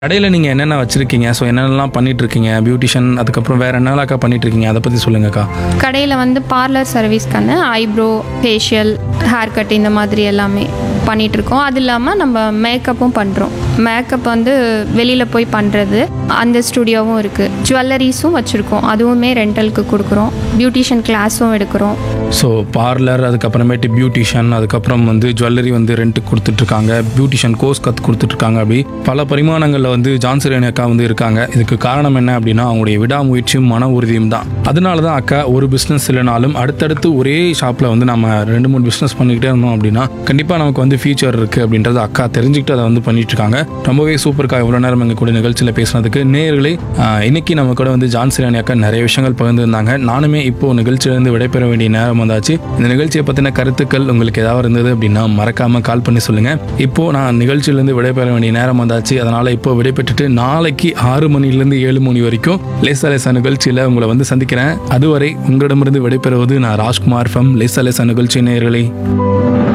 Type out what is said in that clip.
கடையில் நீங்கள் என்னென்ன வச்சுருக்கீங்க ஸோ என்னென்னலாம் பண்ணிட்டு இருக்கீங்க பியூட்டிஷியன் அதுக்கப்புறம் வேறு என்னெல்லாம்க்கா பண்ணிட்டு இருக்கீங்க அதை பற்றி சொல்லுங்கக்கா கடையில் வந்து பார்லர் சர்வீஸ்க்கான ஐப்ரோ ஃபேஷியல் ஹேர் கட் இந்த மாதிரி எல்லாமே பண்ணிகிட்ருக்கோம் அது இல்லாமல் நம்ம மேக்கப்பும் பண்ணுறோம் மேக்கப் வந்து வெளியில் போய் பண்ணுறது அந்த ஸ்டுடியோவும் இருக்குது ஜுவல்லரிஸும் வச்சுருக்கோம் அதுவுமே ரெண்டலுக்கு கொடுக்குறோம் பியூட்டிஷியன் கிளாஸும் எடுக்கிறோம் ஸோ பார்லர் அதுக்கப்புறமேட்டு பியூட்டிஷியன் அதுக்கப்புறம் வந்து ஜுவல்லரி வந்து ரெண்ட்டுக்கு கொடுத்துட்ருக்காங்க பியூட்டிஷியன் கோர்ஸ் கற்று கொடுத்துட்ருக்காங்க அப்படி பல பரிமாணங்களில் வந்து ஜான்சரேன் அக்கா வந்து இருக்காங்க இதுக்கு காரணம் என்ன அப்படின்னா அவங்களுடைய விடாமுயற்சியும் மன உறுதியும் தான் அதனால தான் அக்கா ஒரு பிஸ்னஸ் இல்லைனாலும் அடுத்தடுத்து ஒரே ஷாப்பில் வந்து நம்ம ரெண்டு மூணு பிஸ்னஸ் பண்ணிக்கிட்டே இருந்தோம் அப்படின்னா கண்டிப்பாக நமக்கு வந்து ஃபியூச்சர் இருக்குது அப்படின்றத அக்கா தெரிஞ்சுக்கிட்டு அதை வந்து பண்ணிட்டு இருக்காங்க ரொம்பவே சூப்பர்க்கா இவ்வளோ நேரம் எங்கள் கூட நிகழ்ச்சியில் பேசுனதுக்கு நேயர்களே ஆஹ், இன்னைக்கு நம்ம கூட வந்து ஜான்சரேன் அக்கா நிறைய விஷயங்கள் பகிர்ந்துருந்தாங்க நானுமே இப்போ நிகழ்ச்சியிலேருந்து விடைபெற வேண்டிய நேரம் வந்தாச்சு இந்த நிகழ்ச்சியை பற்றின கருத்துக்கள் உங்களுக்கு ஏதாவது இருந்தது அப்படின்னா மறக்காம கால் பண்ணி சொல்லுங்க இப்போ நான் நிகழ்ச்சியிலேருந்து விடைபெற வேண்டிய நேரம் வந்தாச்சு அதனால இப்போ விடைபெற்றுட்டு நாளைக்கு ஆறு மணிலேருந்து ஏழு மணி வரைக்கும் லேசா லேசா நிகழ்ச்சியில் உங்களை வந்து சந்திக்கிறேன் அதுவரை உங்களிடமிருந்து விடைபெறுவது நான் ராஜ்குமார் ஃபம் லேசா லேசா நிகழ்ச்சி நேயர்களே